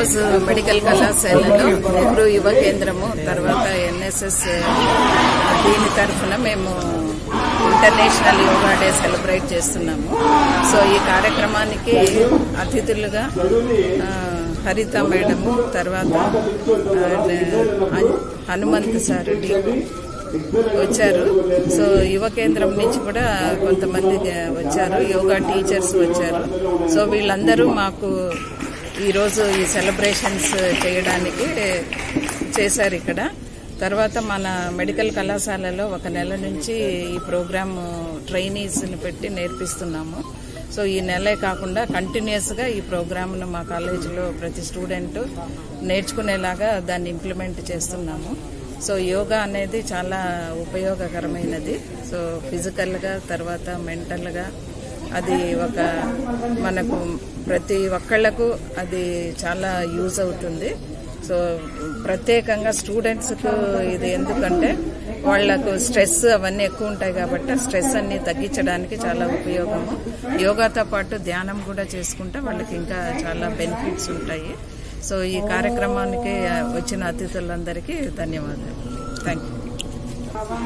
ఈరోజు మెడికల్ కళాశాలలో నెహ్రూ యువ కేంద్రము తర్వాత ఎన్ఎస్ఎస్ దీని తరఫున మేము ఇంటర్నేషనల్ యోగా డే సెలబ్రేట్ చేస్తున్నాము సో ఈ కార్యక్రమానికి అతిథులుగా ఆ, హరిత మేడము తర్వాత ఆ, హనుమంత్ సార్ వచ్చారు సో యువ కేంద్రం నుంచి కూడా కొంతమంది వచ్చారు యోగా టీచర్స్ వచ్చారు సో వీళ్ళందరూ మాకు ఈరోజు ఈ సెలబ్రేషన్స్ చేయడానికి చేశారు ఇక్కడ తర్వాత మన మెడికల్ కళాశాలలో ఒక నెల నుంచి ఈ ప్రోగ్రామ్ ట్రైనీస్ని పెట్టి నేర్పిస్తున్నాము సో ఈ నెలే కాకుండా కంటిన్యూస్గా ఈ ప్రోగ్రామ్ను మా కాలేజీలో ప్రతి స్టూడెంట్ నేర్చుకునేలాగా దాన్ని ఇంప్లిమెంట్ చేస్తున్నాము సో యోగా అనేది చాలా ఉపయోగకరమైనది సో ఫిజికల్గా తర్వాత మెంటల్గా అది ఒక మనకు ప్రతి ఒక్కళ్లకు అది చాలా యూజ్ అవుతుంది సో ప్రత్యేకంగా స్టూడెంట్స్కు ఇది ఎందుకంటే వాళ్లకు స్ట్రెస్ అవన్నీ ఎక్కువ ఉంటాయి కాబట్టి ఆ స్ట్రెస్ అన్ని తగ్గించడానికి చాలా ఉపయోగము యోగాతో పాటు ధ్యానం కూడా చేసుకుంటే వాళ్ళకి ఇంకా చాలా బెనిఫిట్స్ ఉంటాయి సో ఈ కార్యక్రమానికి వచ్చిన అతిథులందరికీ ధన్యవాదాలు థ్యాంక్ యూ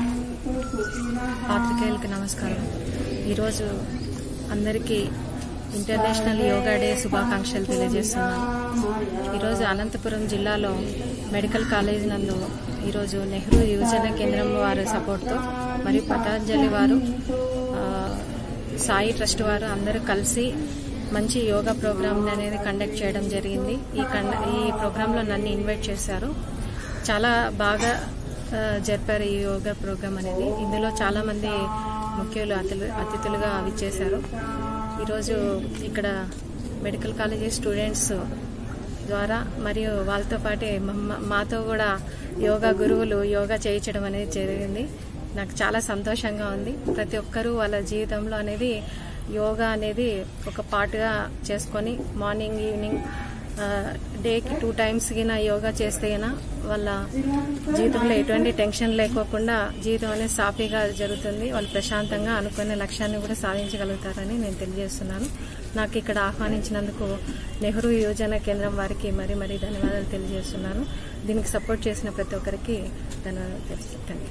పాత్రికేయులకి నమస్కారం ఈరోజు అందరికీ ఇంటర్నేషనల్ యోగా డే శుభాకాంక్షలు తెలియజేస్తున్నాను ఈరోజు అనంతపురం జిల్లాలో మెడికల్ కాలేజ్ నందు ఈరోజు నెహ్రూ యువజన కేంద్రం వారి సపోర్ట్తో మరియు పతాంజలి వారు ఆ, సాయి ట్రస్ట్ వారు అందరూ కలిసి మంచి యోగా ప్రోగ్రామ్ అనేది కండక్ట్ చేయడం జరిగింది ఈ కండ ఈ ప్రోగ్రాంలో నన్ను ఇన్వైట్ చేశారు చాలా బాగా ఆ, జరిపారు ఈ యోగా ప్రోగ్రామ్ అనేది ఇందులో చాలా మంది ముఖ్యులు అతిథులు అతిథులుగా విచ్చేశారు ఈరోజు ఇక్కడ మెడికల్ కాలేజీ స్టూడెంట్స్ ద్వారా మరియు వాళ్ళతో పాటే మమ్మ- మాతో కూడా యోగా గురువులు యోగా చేయించడం అనేది జరిగింది నాకు చాలా సంతోషంగా ఉంది ప్రతి ఒక్కరూ వాళ్ళ జీవితంలో అనేది యోగా అనేది ఒక పార్ట్గా చేసుకొని మార్నింగ్ ఈవినింగ్ ఆ, డేకి టూ టైమ్స్ గిన యోగా చేస్తే గిన వాళ్ళ జీవితంలో ఎటువంటి టెన్షన్ లేకోకుండా జీవితం అనేది సాఫీగా జరుగుతుంది వాళ్ళు ప్రశాంతంగా అనుకునే లక్ష్యాన్ని కూడా సాధించగలుగుతారని నేను తెలియజేస్తున్నాను నాకు ఇక్కడ ఆహ్వానించినందుకు నెహ్రూ యువజన కేంద్రం వారికి మరీ మరీ ధన్యవాదాలు తెలియజేస్తున్నాను దీనికి సపోర్ట్ చేసిన ప్రతి ఒక్కరికి ధన్యవాదాలు తెలుస్తాను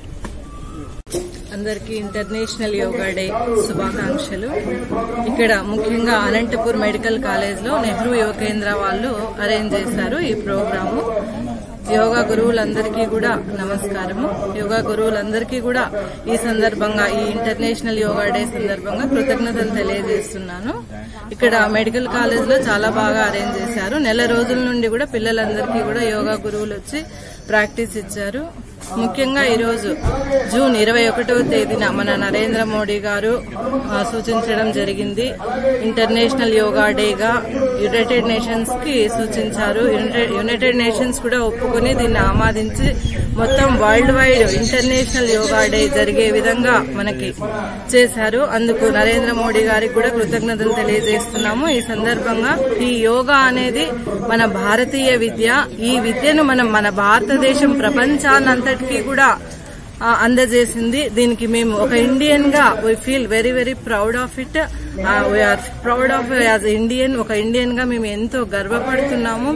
అందరికీ ఇంటర్నేషనల్ యోగా డే శుభాకాంక్షలు ఇక్కడ ముఖ్యంగా అనంతపూర్ మెడికల్ కాలేజ్ లో నెహ్రూ యువ కేంద్ర వాళ్ళు అరేంజ్ చేశారు ఈ ప్రోగ్రాము యోగా గురువులందరికీ కూడా నమస్కారము యోగా గురువులందరికీ కూడా ఈ సందర్భంగా ఈ ఇంటర్నేషనల్ యోగా డే సందర్భంగా కృతజ్ఞతలు తెలియజేస్తున్నాను ఇక్కడ మెడికల్ కాలేజ్ లో చాలా బాగా అరేంజ్ చేశారు నెల రోజుల నుండి కూడా పిల్లలందరికీ కూడా యోగా గురువులు వచ్చి ప్రాక్టీస్ ఇచ్చారు ముఖ్యంగా ఈరోజు జూన్ ఇరవై ఒకటవ తేదీన మన నరేంద్ర మోడీ గారు ఆ, సూచించడం జరిగింది ఇంటర్నేషనల్ యోగా డేగా యునైటెడ్ నేషన్స్ కి సూచించారు యునైటెడ్- యునైటెడ్ నేషన్స్ కూడా ఒప్పుకొని దీన్ని ఆమోదించి మొత్తం world wide international yoga day జరిగే విధంగా మనకి చేశారు అందుకు నరేంద్ర మోడీ గారికి కూడా కృతజ్ఞతలు తెలియజేస్తున్నాము ఈ సందర్భంగా ఈ యోగా అనేది మన భారతీయ విద్య ఈ విద్యను మనం మన భారతదేశం ప్రపంచానంతటికీ కూడా ఆ, అందజేసింది దీనికి మేము ఒక ఇండియన్ గా we feel very very proud of it we are proud of as Indian ఒక ఇండియన్ గా మేము ఎంతో గర్వపడుతున్నాము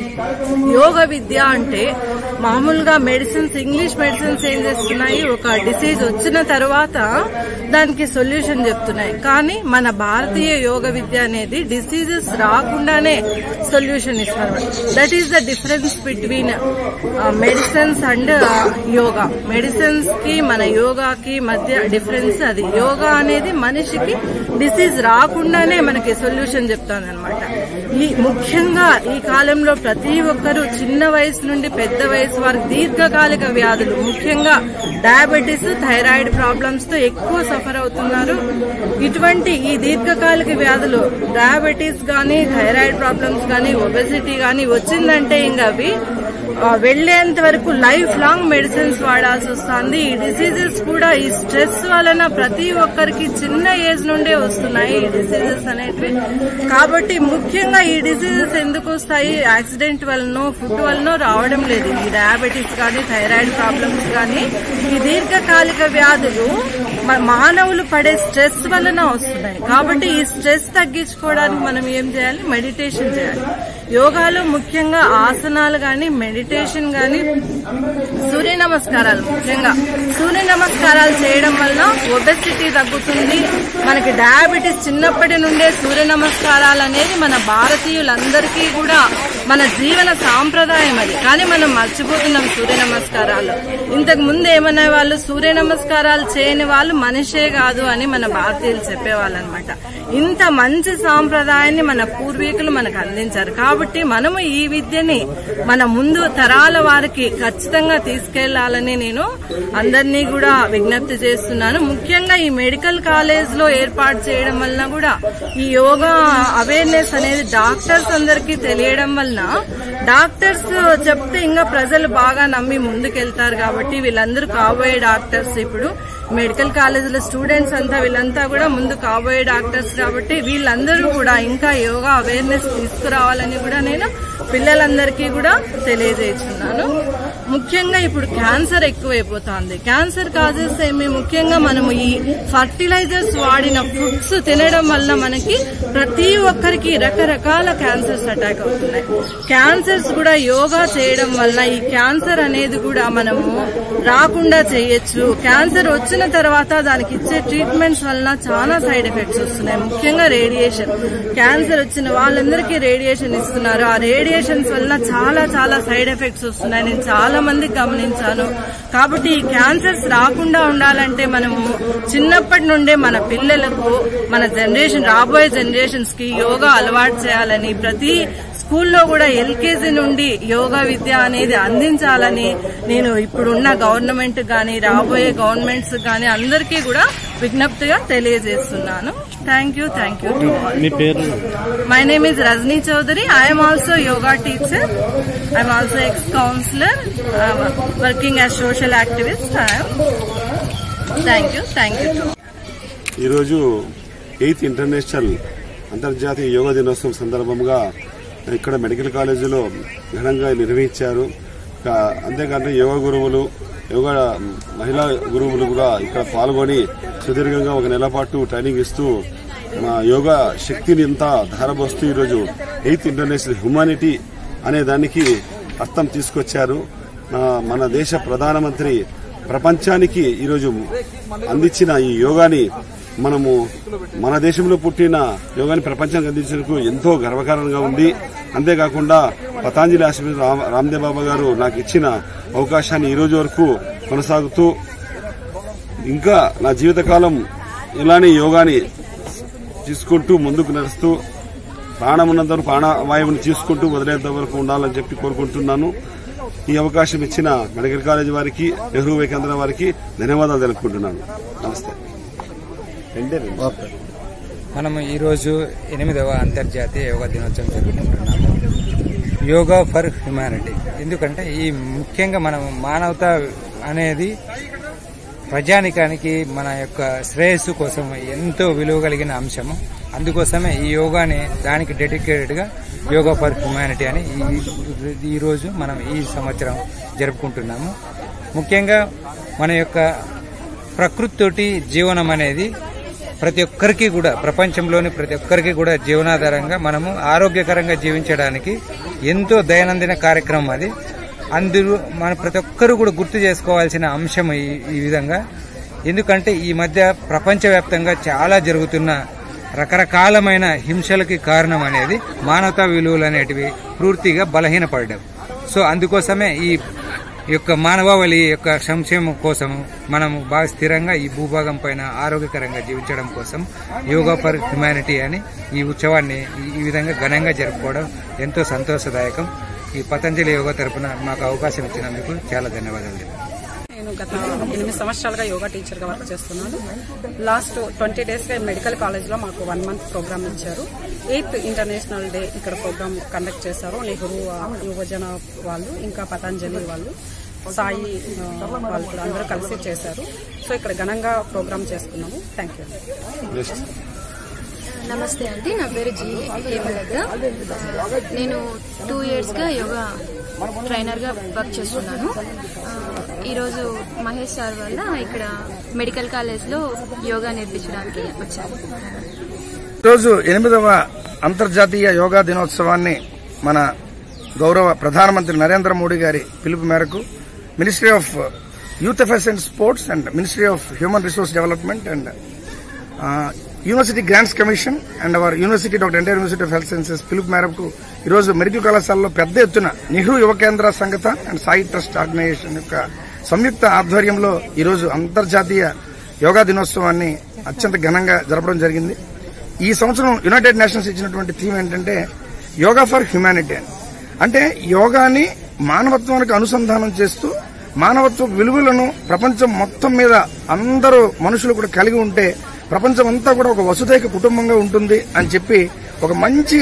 యోగ విద్య అంటే మామూలుగా మెడిసిన్స్ ఇంగ్లీష్ మెడిసిన్స్ ఏం చేస్తున్నాయి ఒక డిసీజ్ వచ్చిన తర్వాత దానికి సొల్యూషన్ చెప్తున్నాయి కానీ మన భారతీయ యోగ విద్య అనేది డిసీజెస్ రాకుండానే సొల్యూషన్ ఇస్తారు that is the difference between medicines and yoga medicines కి మన యోగాకి మధ్య డిఫరెన్స్ అది యోగా అనేది మనిషికి డిసీజ్ రాకుండానే మనకి సొల్యూషన్ చెప్తాను అనమాట ఈ ముఖ్యంగా ఈ కాలంలో ప్రతి ఒక్కరూ చిన్న వయసు నుండి పెద్ద వయసు వారికి దీర్ఘకాలిక వ్యాధులు ముఖ్యంగా డయాబెటీస్ థైరాయిడ్ ప్రాబ్లమ్స్ తో ఎక్కువ సఫర్ అవుతున్నారు ఇటువంటి ఈ దీర్ఘకాలిక వ్యాధులు డయాబెటీస్ గానీ థైరాయిడ్ ప్రాబ్లమ్స్ గానీ ఒబెసిటీ గానీ వచ్చిందంటే ఇంకా అవి ఆ, వెళ్లేంత వరకు లైఫ్ లాంగ్ మెడిసిన్స్ వాడాల్సి వస్తుంది ఈ డిసీజెస్ కూడా ఈ స్ట్రెస్ వలన ప్రతి ఒక్కరికి చిన్న ఏజ్ నుండే వస్తున్నాయి ఈ డిసీజెస్ అనేటివి కాబట్టి ముఖ్యంగా ఈ డిసీజెస్ ఎందుకు వస్తాయి యాక్సిడెంట్ వలన ఫుడ్ వలన రావడం లేదు ఈ డయాబెటీస్ కానీ థైరాయిడ్ ప్రాబ్లమ్స్ కానీ ఈ దీర్ఘకాలిక వ్యాధులు మ- మానవులు పడే స్ట్రెస్ వలన వస్తున్నాయి కాబట్టి ఈ స్ట్రెస్ తగ్గించుకోవడానికి మనం ఏం చేయాలి మెడిటేషన్ చేయాలి యోగాలో ముఖ్యంగా ఆసనాలు గాని మెడిటేషన్ గాని సూర్య నమస్కారాలు ముఖ్యంగా సూర్య నమస్కారాలు చేయడం వల్ల ఒబెసిటీ తగ్గుతుంది మనకి డయాబెటీస్ చిన్నప్పటి నుండే సూర్య నమస్కారాలు అనేది మన భారతీయులందరికీ కూడా మన జీవన సాంప్రదాయం అది కానీ మనం మర్చిపోతున్నాం సూర్య నమస్కారాలు ఇంతకు ముందు ఏమనే వాళ్ళు సూర్య నమస్కారాలు చేయని వాళ్ళు మనిషే కాదు అని మన భారతీయులు చెప్పేవాళ్ళు అనమాట ఇంత మంచి సాంప్రదాయాన్ని మన పూర్వీకులు మనకు అందించారు కాబట్టి మనము ఈ విద్యని మన ముందు తరాల వారికి ఖచ్చితంగా తీసుకెళ్లాలని నేను అందరినీ కూడా విజ్ఞప్తి చేస్తున్నాను ముఖ్యంగా ఈ మెడికల్ కాలేజ్ లో ఏర్పాటు చేయడం వలన కూడా ఈ యోగా అవేర్నెస్ అనేది డాక్టర్స్ అందరికీ తెలియడం వలన డాక్టర్స్ చెప్తే ఇంకా ప్రజలు బాగా నమ్మి ముందుకెళ్తారు కాబట్టి వీళ్ళందరూ కాబోయే డాక్టర్స్ ఇప్పుడు మెడికల్ కాలేజీలో స్టూడెంట్స్ అంతా వీళ్ళంతా కూడా ముందు కాబోయే డాక్టర్స్ కాబట్టి వీళ్ళందరూ కూడా ఇంకా యోగా అవేర్నెస్ తీసుకురావాలని కూడా నేను పిల్లలందరికీ కూడా తెలియజేస్తున్నాను ముఖ్యంగా ఇప్పుడు క్యాన్సర్ ఎక్కువైపోతుంది క్యాన్సర్ కాజెస్ ఏమి ముఖ్యంగా మనము ఈ ఫర్టిలైజర్స్ వాడిన ఫుడ్స్ తినడం వల్ల మనకి ప్రతి ఒక్కరికి రకరకాల క్యాన్సర్స్ అటాక్ అవుతున్నాయి క్యాన్సర్స్ కూడా యోగా చేయడం వల్ల ఈ క్యాన్సర్ అనేది కూడా మనము రాకుండా చేయొచ్చు క్యాన్సర్ వచ్చిన తర్వాత దానికి ఇచ్చే ట్రీట్మెంట్స్ వలన చాలా సైడ్ ఎఫెక్ట్స్ వస్తున్నాయి ముఖ్యంగా రేడియేషన్ క్యాన్సర్ వచ్చిన వాళ్ళందరికీ రేడియేషన్ ఇస్తున్నారు ఆ రేడియేషన్స్ వలన చాలా చాలా సైడ్ ఎఫెక్ట్స్ వస్తున్నాయి నేను చాలా మందికి గమనించాను కాబట్టి ఈ క్యాన్సర్స్ రాకుండా ఉండాలంటే మనము చిన్నప్పటి నుండే మన పిల్లలకు మన జనరేషన్ రాబోయే జనరేషన్స్ కి యోగా అలవాటు చేయాలని ప్రతి స్కూల్లో కూడా ఎల్కేజీ నుండి యోగా విద్య అనేది అందించాలని నేను ఇప్పుడున్న గవర్నమెంట్ గాని రాబోయే గవర్నమెంట్స్ గాని అందరికీ కూడా విజ్ఞప్తిగా తెలియజేస్తున్నాను thank you thank you to all మీ పేరు my name is Rajani Chowdary I'm also yoga teacher I'm also ex councillor working as social activist thank you thank you to ఈరోజు ఎయిత్ ఇంటర్నేషనల్ అంతర్జాతీయ యోగా దినోత్సవం సందర్భంగా ఇక్కడ మెడికల్ కాలేజీలో ఘనంగా నిర్వహించారు ఇంకా అంతేకాకుండా యోగా గురువులు యోగా మహిళా గురువులు కూడా ఇక్కడ పాల్గొని సుదీర్ఘంగా ఒక నెల పాటు ట్రైనింగ్ ఇస్తూ మా యోగా శక్తిని అంతా ధారపోస్తూ ఈరోజు ఎయిత్ ఇంటర్నేషనల్ హ్యుమానిటీ అనే దానికి అర్థం తీసుకొచ్చారు ఆ, మన దేశ ప్రధానమంత్రి ప్రపంచానికి ఈరోజు అందించిన ఈ యోగాని మనము మన దేశంలో పుట్టిన యోగాని ప్రపంచానికి అందించేందుకు ఎంతో గర్వకారణంగా ఉంది అంతేకాకుండా పతాంజలి ఆసుపత్రి రామ్- రామ్దేవ్ బాబా గారు నాకు ఇచ్చిన అవకాశాన్ని ఈ రోజు వరకు కొనసాగుతూ ఇంకా నా జీవితకాలం ఇలానే యోగాని తీసుకుంటూ ముందుకు నడుస్తూ ప్రాణం ఉన్నంత వరకు ప్రాణవాయువుని తీసుకుంటూ వదిలేంత వరకు ఉండాలని చెప్పి కోరుకుంటున్నాను ఈ అవకాశం ఇచ్చిన మెడికల్ కాలేజ్ వారికి నెహ్రూ వివేకానంద వారికి ధన్యవాదాలు తెలుపుకుంటున్నాను నమస్తే మనము ఈరోజు ఎనిమిదవ అంతర్జాతీయ యోగా దినోత్సవం జరుపుకుంటున్నాము యోగా ఫర్ హ్యుమానిటీ ఎందుకంటే ఈ ముఖ్యంగా మనం మానవత అనేది ప్రజానికానికి మన యొక్క శ్రేయస్సు కోసం ఎంతో విలువ కలిగిన అంశము అందుకోసమే ఈ యోగాని దానికి డెడికేటెడ్ గా యోగా ఫర్ హ్యుమానిటీ అని ఈ- ఈ రోజు మనం ఈ సంవత్సరం జరుపుకుంటున్నాము ముఖ్యంగా మన యొక్క ప్రకృతితోటి జీవనం అనేది ప్రతి ఒక్కరికి కూడా ప్రపంచంలోని ప్రతి ఒక్కరికి కూడా జీవనాధారంగా మనము ఆరోగ్యకరంగా జీవించడానికి ఎంతో దైనందిన కార్యక్రమం అది అందరూ మన ప్రతి ఒక్కరూ కూడా గుర్తు చేసుకోవాల్సిన అంశం ఈ ఈ విధంగా ఎందుకంటే ఈ మధ్య ప్రపంచవ్యాప్తంగా చాలా జరుగుతున్న రకరకాలమైన హింసలకి కారణం అనేది మానవతా విలువలు అనేటివి పూర్తిగా బలహీనపడడం సో అందుకోసమే ఈ యొక్క మానవాళి యొక్క సంక్షేమం కోసం మనం బాగా స్థిరంగా ఈ భూభాగం పైన ఆరోగ్యకరంగా జీవించడం కోసం యోగా ఫర్ హ్యుమానిటీ అని ఈ ఉత్సవాన్ని ఈ- ఈ విధంగా ఘనంగా జరుపుకోవడం ఎంతో సంతోషదాయకం ఈ పతంజలి యోగా తరపున మాకు అవకాశం ఇచ్చినందుకు చాలా ధన్యవాదాలు నేను గత ఎనిమిది సంవత్సరాలుగా యోగా టీచర్గా వర్క్ చేస్తున్నాను లాస్ట్ ట్వంటీ డేస్గా మెడికల్ కాలేజ్లో మాకు వన్ మంత్ ప్రోగ్రామ్ ఇచ్చారు ఎయిత్ ఇంటర్నేషనల్ డే ఇక్కడ ప్రోగ్రామ్ కండక్ట్ చేశారు నెహ్రూ ఆ, యువజన వాళ్ళు ఇంకా పతంజలి వాళ్ళు సాయి ఆ, వాళ్ళు కూడా అందరూ కలిసి చేశారు సో ఇక్కడ ఘనంగా ప్రోగ్రామ్ చేసుకున్నాము థ్యాంక్ యూ నెక్స్ట్ నమస్తే అండి నా పేరు జి హేమలత నేను టూ ఇయర్స్గా యోగా ట్రైనర్గా వర్క్ చేస్తున్నాను ఆ, ఈరోజు మహేష్ సార్ వల్ల ఇక్కడ మెడికల్ కాలేజ్లో యోగా నేర్పించడానికి వచ్చాను రోజు ఎనిమిదవ అంతర్జాతీయ యోగా దినోత్సవాన్ని మన గౌరవ ప్రధానమంత్రి నరేంద్ర మోడీ గారి పిలుపు మేరకు ministry of youth affairs and sports and ministry of human resource development and university grants commission and our university doctor NTR university of health sciences పిలుపు మేరకు ఈరోజు మెడికల్ కళాశాలలో పెద్ద ఎత్తున Nehru Yuva Kendra Sangathan and Sai trust organization యొక్క సంయుక్త ఆధ్వర్యంలో ఈరోజు అంతర్జాతీయ యోగా దినోత్సవాన్ని అత్యంత ఘనంగా జరపడం జరిగింది ఈ సంవత్సరం యునైటెడ్ నేషన్స్ ఇచ్చినటువంటి థీమ్ ఏంటంటే యోగా ఫర్ హ్యుమానిటీ అని అంటే యోగాని మానవత్వానికి అనుసంధానం చేస్తూ మానవత్వ విలువలను ప్రపంచం మొత్తం మీద అందరూ మనుషులు కూడా కలిగి ఉంటే ప్రపంచం అంతా కూడా ఒక వసుదైక కుటుంబంగా ఉంటుంది అని చెప్పి ఒక మంచి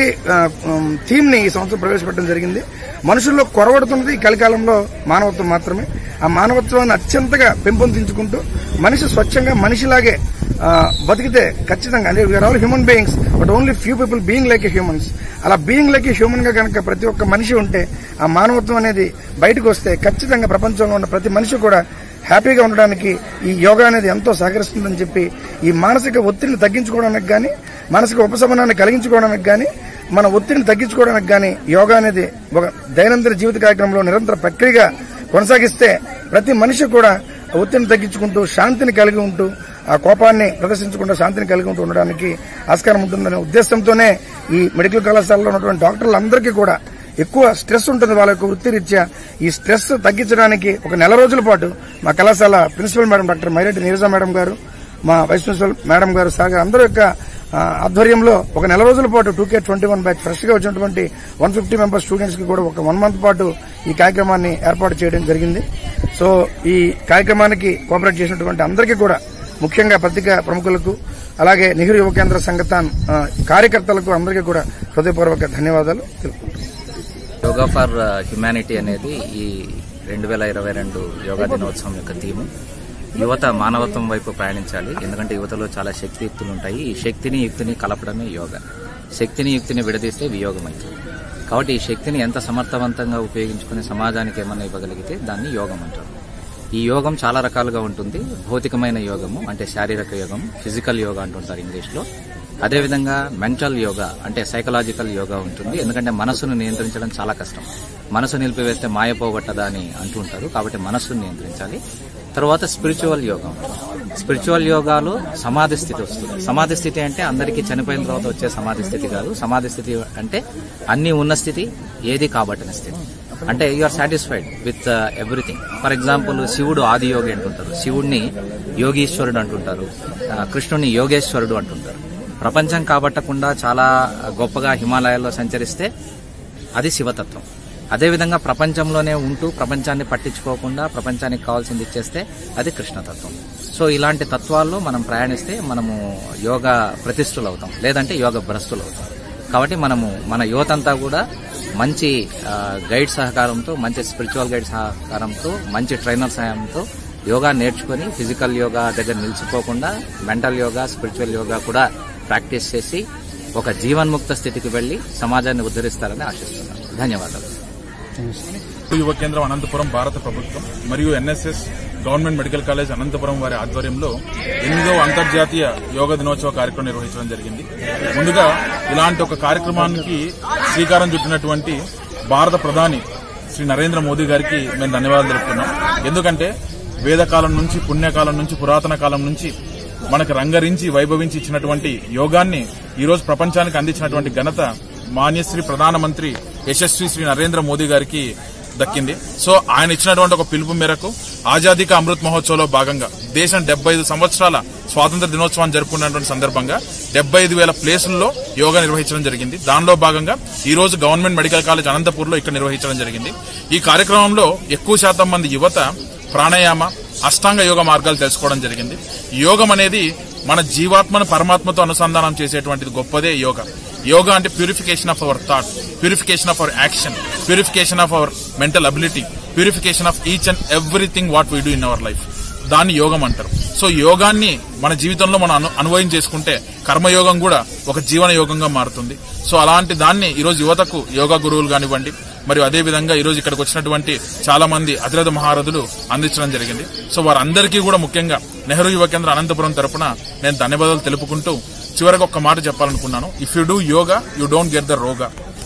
థీమ్ ని ఈ సంవత్సరం ప్రవేశపెట్టడం జరిగింది మనుషుల్లో కొరవడుతున్నది ఈ కలికాలంలో మానవత్వం మాత్రమే ఆ మానవత్వాన్ని అత్యంతగా పెంపొందించుకుంటూ మనిషి స్వచ్ఛంగా మనిషిలాగే ఆ, బతికితే ఖచ్చితంగా అంటే we are all human beings but only few people being like humans అలా బీయింగ్ లైక్ హ్యూమన్ గా కనుక ప్రతి ఒక్క మనిషి ఉంటే ఆ మానవత్వం అనేది బయటకు వస్తే ఖచ్చితంగా ప్రపంచంలో ఉన్న ప్రతి మనిషి కూడా హ్యాపీగా ఉండడానికి ఈ యోగా అనేది ఎంతో సహకరిస్తుందని చెప్పి ఈ మానసిక ఒత్తిడిని తగ్గించుకోవడానికి గాని మానసిక ఉపశమనాన్ని కలిగించుకోవడానికి గాని మన ఒత్తిడిని తగ్గించుకోవడానికి గాని యోగా అనేది ఒక దైనందిన జీవిత కార్యక్రమంలో నిరంతర ప్రక్రియగా కొనసాగిస్తే ప్రతి మనిషి కూడా ఒత్తిడిని తగ్గించుకుంటూ శాంతిని కలిగి ఉంటూ ఆ కోపాన్ని ప్రదర్శించకుండా శాంతిని కలిగి ఉంటూ ఉండడానికి ఆస్కారం ఉంటుందనే ఉద్దేశంతోనే ఈ మెడికల్ కళాశాలలో ఉన్నటువంటి డాక్టర్లందరికీ కూడా ఎక్కువ స్ట్రెస్ ఉంటుంది వాళ్ళ యొక్క వృత్తిరీత్యా ఈ స్ట్రెస్ తగ్గించడానికి ఒక నెల రోజుల పాటు మా కళాశాల principal madam doctor Myreddy Neeraja madam గారు మా వైస్ ప్రిన్సిపల్ మేడం గారు సాగా అందరూ యొక్క ఆ, ఆధ్వర్యంలో ఒక నెల రోజుల పాటు two K twenty one batch fresh గా వచ్చినటువంటి వన్ ఫిఫ్టీ మెంబర్ స్టూడెంట్స్ కి కూడా ఒక వన్ మంత్ పాటు ఈ కార్యక్రమాన్ని ఏర్పాటు చేయడం జరిగింది సో ఈ కార్యక్రమానికి కోఆపరేట్ చేసినటువంటి అందరికీ కూడా ముఖ్యంగా పత్రికా ప్రముఖులకు అలాగే నెహ్రూ యువ కేంద్ర సంఘటాన్ ఆ, కార్యకర్తలకు అందరికీ కూడా హృదయపూర్వక ధన్యవాదాలు తెలుపుకుంటున్నాను యోగా ఫర్ హ్యుమానిటీ అనేది ఈ రెండు వేల ఇరవై రెండు యోగా దినోత్సవం యొక్క థీము యువత మానవత్వం వైపు ప్రయాణించాలి ఎందుకంటే యువతలో చాలా శక్తియుక్తులు ఉంటాయి ఈ శక్తిని యుక్తిని కలపడమే యోగా శక్తిని యుక్తిని విడదీస్తే వియోగం అవుతుంది కాబట్టి ఈ శక్తిని ఎంత సమర్థవంతంగా ఉపయోగించుకుని సమాజానికి ఏమన్నా ఇవ్వగలిగితే దాన్ని యోగం అంటారు ఈ యోగం చాలా రకాలుగా ఉంటుంది భౌతికమైన యోగము అంటే శారీరక యోగం ఫిజికల్ యోగా అంటుంటారు ఇంగ్లీష్ లో అదేవిధంగా మెంటల్ యోగా అంటే సైకలాజికల్ యోగా ఉంటుంది ఎందుకంటే మనసును నియంత్రించడం చాలా కష్టం మనసు నిలిపివేస్తే మాయ పోగొట్టదా అని అంటుంటారు కాబట్టి మనస్సును నియంత్రించాలి తర్వాత స్పిరిచువల్ యోగా స్పిరిచువల్ యోగాలో సమాధి స్థితి వస్తుంది సమాధి స్థితి అంటే అందరికీ చనిపోయిన తర్వాత వచ్చే సమాధి స్థితి కాదు సమాధి స్థితి అంటే అన్ని ఉన్న స్థితి ఏది కాబట్టిన స్థితి అంటే you are satisfied with everything for example శివుడు ఆది యోగి అంటుంటారు శివుడిని యోగీశ్వరుడు అంటుంటారు ఆ, కృష్ణుడిని యోగేశ్వరుడు అంటుంటారు ప్రపంచం కాబట్టకుండా చాలా గొప్పగా హిమాలయాల్లో సంచరిస్తే అది శివతత్వం అదేవిధంగా ప్రపంచంలోనే ఉంటూ ప్రపంచాన్ని పట్టించుకోకుండా ప్రపంచానికి కావాల్సింది ఇచ్చేస్తే అది కృష్ణతత్వం సో ఇలాంటి తత్వాల్లో మనం ప్రయాణిస్తే మనము యోగా ప్రతిష్ఠులు అవుతాం లేదంటే యోగ భ్రష్టులు అవుతాం కాబట్టి మనము మన యువతంతా కూడా మంచి ఆ, గైడ్ సహకారంతో మంచి స్పిరిచువల్ గైడ్ సహకారంతో మంచి ట్రైనర్ సహాయంతో యోగా నేర్చుకొని ఫిజికల్ యోగా దగ్గర నిలిచిపోకుండా మెంటల్ యోగా స్పిరిచువల్ యోగా కూడా ప్రాక్టీస్ చేసి ఒక జీవన్ముక్త స్థితికి వెళ్లి సమాజాన్ని ఉద్ధరిస్తారని ఆశిస్తున్నాను ధన్యవాదాలు యువ కేంద్రం అనంతపురం భారత ప్రభుత్వం మరియు NSS government medical college Anantapuram వారి ఆధ్వర్యంలో ఎనిమిదవ అంతర్జాతీయ యోగా దినోత్సవ కార్యక్రమం నిర్వహించడం జరిగింది ముందుగా ఇలాంటి ఒక కార్యక్రమానికి శ్రీకారం చుట్టినటువంటి భారత ప్రధాని శ్రీ నరేంద్ర మోదీ గారికి మేము ధన్యవాదాలు తెలుపుతున్నాం ఎందుకంటే వేదకాలం నుంచి పుణ్యకాలం నుంచి పురాతన కాలం నుంచి మనకు రంగరించి వైభవించి ఇచ్చినటువంటి యోగాన్ని ఈ రోజు ప్రపంచానికి అందించినటువంటి ఘనత మాన్యశ్రీ ప్రధానమంత్రి యశస్వి శ్రీ నరేంద్ర మోదీ గారికి దక్కింది సో ఆయన ఇచ్చినటువంటి ఒక పిలుపు మేరకు ఆజాదీ కా అమృత్ మహోత్సవ్లో భాగంగా దేశం డెబ్బై ఐదు సంవత్సరాల స్వాతంత్ర దినోత్సవాన్ని జరుపుకున్నటువంటి సందర్భంగా డెబ్బై ఐదు వేల ప్లేసుల్లో యోగా నిర్వహించడం జరిగింది దానిలో భాగంగా ఈ రోజు గవర్నమెంట్ మెడికల్ కాలేజ్ అనంతపూర్లో ఇక్కడ నిర్వహించడం జరిగింది ఈ కార్యక్రమంలో ఎక్కువ శాతం మంది యువత ప్రాణాయామ అష్టాంగ యోగ మార్గాలు తెలుసుకోవడం జరిగింది యోగం అనేది మన జీవాత్మను పరమాత్మతో అనుసంధానం చేసేటువంటిది గొప్పదే యోగా యోగా అంటే purification of our thought purification of our action purification of our mental ability purification of each and everything what we do in our life దాన్ని యోగం అంటారు సో యోగాన్ని మన జీవితంలో మనం అను- అనుభవం చేసుకుంటే కర్మయోగం కూడా ఒక జీవన యోగంగా మారుతుంది సో అలాంటి దాన్ని ఈరోజు యువతకు యోగా గురువులు కానివ్వండి మరియు అదే విధంగా ఈ రోజు ఇక్కడికి వచ్చినటువంటి చాలా మంది అతిరథ మహారథులు అందించడం జరిగింది సో వారందరికీ కూడా ముఖ్యంగా నెహ్రూ యువ కేంద్ర అనంతపురం తరపున నేను ధన్యవాదాలు తెలుపుకుంటూ చివరికి ఒక్క మాట చెప్పాలనుకున్నాను if you do yoga you don't get the roga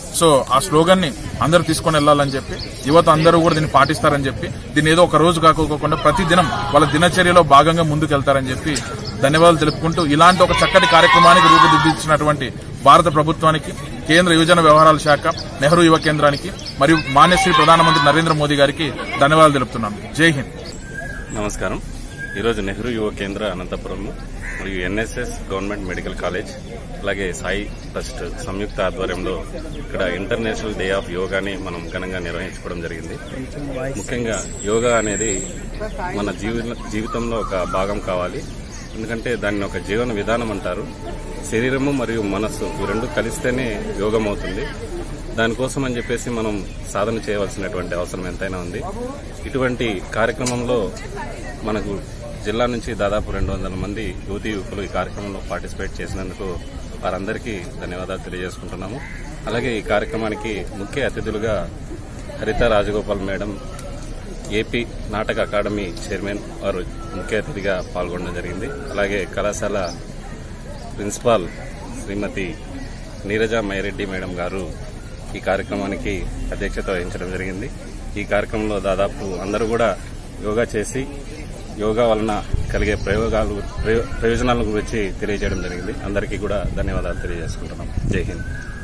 so ఆ స్లోగన్ ని అందరూ తీసుకొని వెళ్ళాలని చెప్పి యువత అందరూ కూడా దీన్ని పాటిస్తారని చెప్పి దీన్ని ఏదో ఒక రోజు కాకోకుండా ప్రతి దినం వాళ్ళ దినచర్యలో భాగంగా ముందుకు వెళ్తారని చెప్పి ధన్యవాదాలు తెలుపుకుంటూ ఇలాంటి ఒక చక్కటి కార్యక్రమానికి రూపుదిద్దించినటువంటి భారత ప్రభుత్వానికి కేంద్ర యువజన వ్యవహారాల శాఖ నెహ్రూ యువ కేంద్రానికి మరియు మాన్యశ్రీ ప్రధానమంత్రి నరేంద్ర మోదీ గారికి ధన్యవాదాలు తెలుపుతున్నాను జై హింద్ నమస్కారం ఈరోజు నెహ్రూ యువ కేంద్ర అనంతపురం మరియు ఎన్ఎస్ఎస్ గవర్నమెంట్ మెడికల్ కాలేజ్ అలాగే సాయి ట్రస్ట్ సంయుక్త ఆధ్వర్యంలో ఇక్కడ ఇంటర్నేషనల్ డే ఆఫ్ యోగాని మనం ఘనంగా నిర్వహించుకోవడం జరిగింది ముఖ్యంగా యోగా అనేది మన జీవి- జీవితంలో ఒక భాగం కావాలి ఎందుకంటే దాన్ని ఒక జీవన విధానం అంటారు శరీరము మరియు మనస్సు ఈ రెండు కలిస్తేనే యోగం అవుతుంది దానికోసం అని చెప్పేసి మనం సాధన చేయవలసినటువంటి అవసరం ఎంతైనా ఉంది ఇటువంటి కార్యక్రమంలో మనకు జిల్లా నుంచి దాదాపు రెండు వందల మంది యువతి యువకులు ఈ కార్యక్రమంలో పార్టిసిపేట్ చేసినందుకు వారందరికీ ధన్యవాదాలు తెలియజేసుకుంటున్నాము అలాగే ఈ కార్యక్రమానికి ముఖ్య అతిథులుగా హరిత రాజగోపాల్ మేడం ఏపీ నాటక అకాడమీ చైర్మన్ వారు ముఖ్య అతిథిగా పాల్గొనడం జరిగింది అలాగే కళాశాల ప్రిన్సిపాల్ శ్రీమతి నీరజ మైరెడ్డి మేడం గారు ఈ కార్యక్రమానికి అధ్యక్షత వహించడం జరిగింది ఈ కార్యక్రమంలో దాదాపు అందరూ కూడా యోగా చేసి యోగా వలన కలిగే ప్రయోగాలు ప్రయో- ప్రయోజనాల గురించి తెలియజేయడం జరిగింది అందరికీ కూడా ధన్యవాదాలు తెలియజేసుకుంటున్నాం జై హింద్